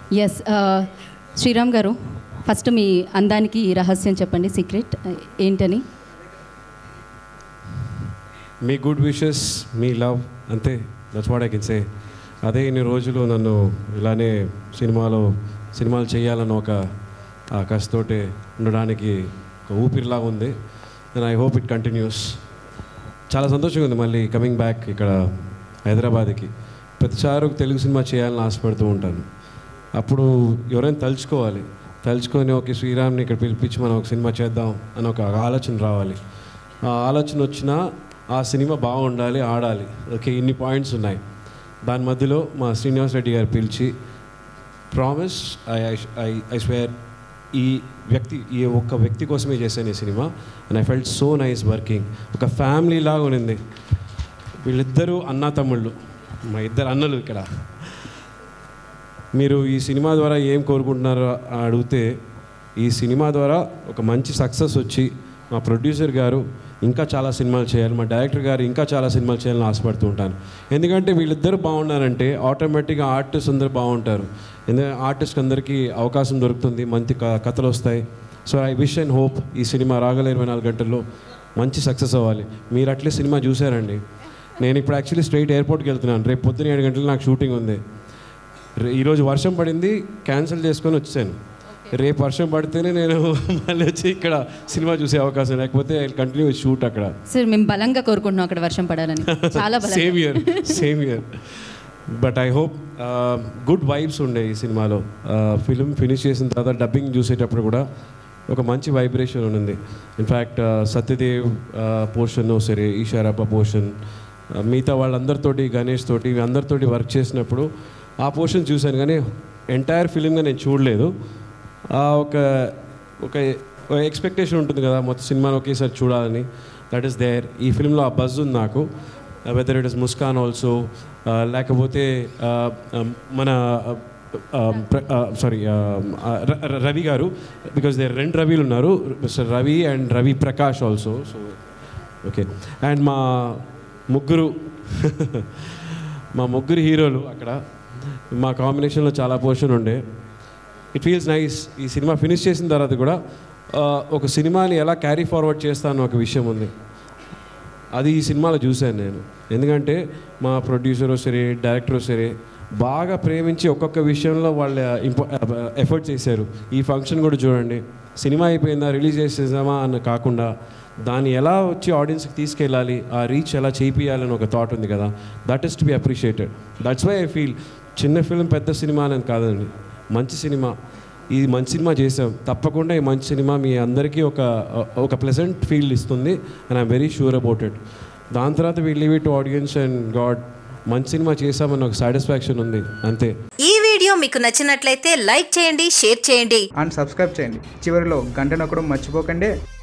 yes Sriram గారు first మీ అందానికి రహస్యం చెప్పండి సీక్రెట్ ఏంటని మీ గుడ్ విషెస్ మీ లవ్ అంతే that's what I can say అదే ఇన్ని రోజులు నన్ను ఇలానే సినిమాలో సినిమాలు చేయాలన్న ఒక ఆ కసితోటే ఉండడానికి ఒక ఊపిరిలాగా ఉంది and I hope it continues చాలా సంతోషంగా ఉంది మళ్ళీ కమింగ్ బ్యాక్ ఇక్కడ హైదరాబాద్కి ప్రతిసారి ఒక తెలుగు సినిమా చేయాలని ఆశపడుతూ ఉంటాను అప్పుడు ఎవరైనా తలుచుకోవాలి తలుచుకొని ఒక శ్రీరామ్ని ఇక్కడ పిలిపించి మనం ఒక సినిమా చేద్దాం అని ఒక ఆలోచన రావాలి ఆ ఆలోచన వచ్చినా ఆ సినిమా బాగుండాలి ఆడాలి ఓకే ఇన్ని పాయింట్స్ ఉన్నాయి దాని మధ్యలో మా శ్రీనివాస్ రెడ్డి గారు పిలిచి promise I I I swear ఈ వ్యక్తి ఈ ఒక్క వ్యక్తి కోసమే చేశాను ఈ cinema and I felt so nice working ఒక ఫ్యామిలీ లాగా ఉన్నింది వీళ్ళిద్దరూ అన్నా తమ్ముళ్ళు మా ఇద్దరు అన్నలు ఇక్కడ మీరు ఈ సినిమా ద్వారా ఏం కోరుకుంటున్నారో అని అడిగితే ఈ సినిమా ద్వారా ఒక మంచి సక్సెస్ వచ్చి మా ప్రొడ్యూసర్ గారు ఇంకా చాలా సినిమాలు చేయాలి మా డైరెక్టర్ గారు ఇంకా చాలా సినిమాలు చేయాలని ఆశపడుతూ ఉంటాను ఎందుకంటే వీళ్ళిద్దరు బాగున్నారంటే ఆటోమేటిక్గా ఆర్టిస్ట్ అందరూ బాగుంటారు ఎందుకంటే ఆర్టిస్ట్ అందరికీ అవకాశం దొరుకుతుంది మంచి క- కథలు వస్తాయి so I wish and hope ఈ సినిమా రాగల ఇరవై నాలుగు గంటల్లో మంచి సక్సెస్ అవ్వాలి మీరు అట్లే సినిమా చూసారండి నేను ఇప్పుడు యాక్చువల్లీ స్ట్రైట్ ఎయిర్పోర్ట్కి వెళ్తున్నాను రేపు పొద్దున ఏడు గంటలకు నాకు షూటింగ్ ఉంది రే- ఈరోజు వర్షం పడింది క్యాన్సిల్ చేసుకొని వచ్చాను రేపు వర్షం పడితేనే నేను మళ్ళీ వచ్చి ఇక్కడ సినిమా చూసే అవకాశం లేకపోతే కంటిన్యూ షూట్ అక్కడ సార్ మేము బలంగా కోరుకుంటున్నాం అక్కడ వర్షం పడాలని చాలా బలంగా same year same year but I hope good vibes ఉండే ఈ సినిమాలో ఫిలిం ఫినిష్ చేసిన తర్వాత డబ్బింగ్ చూసేటప్పుడు కూడా ఒక మంచి వైబ్రేషన్ ఉంది ఇన్ఫ్యాక్ట్ సత్యదేవ్ పోర్షన్ సరే ఈశారప్ప పోర్షన్ మిగతా వాళ్ళందరితోటి గణేష్ తోటి అందరితోటి వర్క్ చేసినప్పుడు ఆ పోర్షన్ చూశాను కానీ ఎంటైర్ ఫిలింగా నేను చూడలేదు ఆ ఒక ఒక ఎక్స్పెక్టేషన్ ఉంటుంది కదా మొత్తం సినిమాని ఒకేసారి చూడాలని దట్ ఈస్ దేర్ ఈ ఫిల్మ్లో ఆ బజ్ ఉంది నాకు whether it is Muskaan also లేకపోతే uh, um, మన sorry Ravi garu because there రెండు రవిలు ఉన్నారు mister Ravi and Ravi Prakash also so okay and మా ముగ్గురు మా ముగ్గురు హీరోలు అక్కడ మా కాంబినేషన్లో చాలా పోర్షన్ ఉండే ఇట్ ఫీల్స్ నైస్ ఈ సినిమా ఫినిష్ చేసిన తర్వాత కూడా ఆ, ఒక సినిమాని ఎలా క్యారీ ఫార్వర్డ్ చేస్తాను ఒక విషయం ఉంది అది ఈ సినిమాలో చూశాను నేను ఎందుకంటే మా ప్రొడ్యూసరు సరే డైరెక్టర్ సరే బాగా ప్రేమించి ఒక్కొక్క విషయంలో వాళ్ళ ఇంపో ఎఫర్ట్ చేశారు ఈ ఫంక్షన్ కూడా చూడండి సినిమా అయిపోయిందా రిలీజ్ చేసేసామా అన్న కాకుండా దాన్ని ఎలా వచ్చి ఆడియన్స్కి తీసుకెళ్ళాలి ఆ రీచ్ ఎలా చేపియాలని ఒక థాట్ ఉంది కదా that is to be appreciated that's why I feel చిన్న ఫిల్మ్ పెద్ద సినిమా అనేది కాదండి మంచి సినిమా ఇది మంచి సినిమా చేసాం తప్పకుండా ఈ మంచి సినిమా మీ అందరికీ ఒక ఒక ప్లెజెంట్ ఫీల్ ఇస్తుంది and I'm very sure about it దాని తర్వాత we leave it audience and God మంచి సినిమా చేసామని ఒక సాటిస్ఫాక్షన్ ఉంది అంతే ఈ వీడియో మీకు నచ్చినట్లయితే లైక్ చేయండి షేర్ చేయండి అండ్ సబ్స్క్రైబ్ చేయండి చివరిలో గంట నొక్కడం మర్చిపోకండి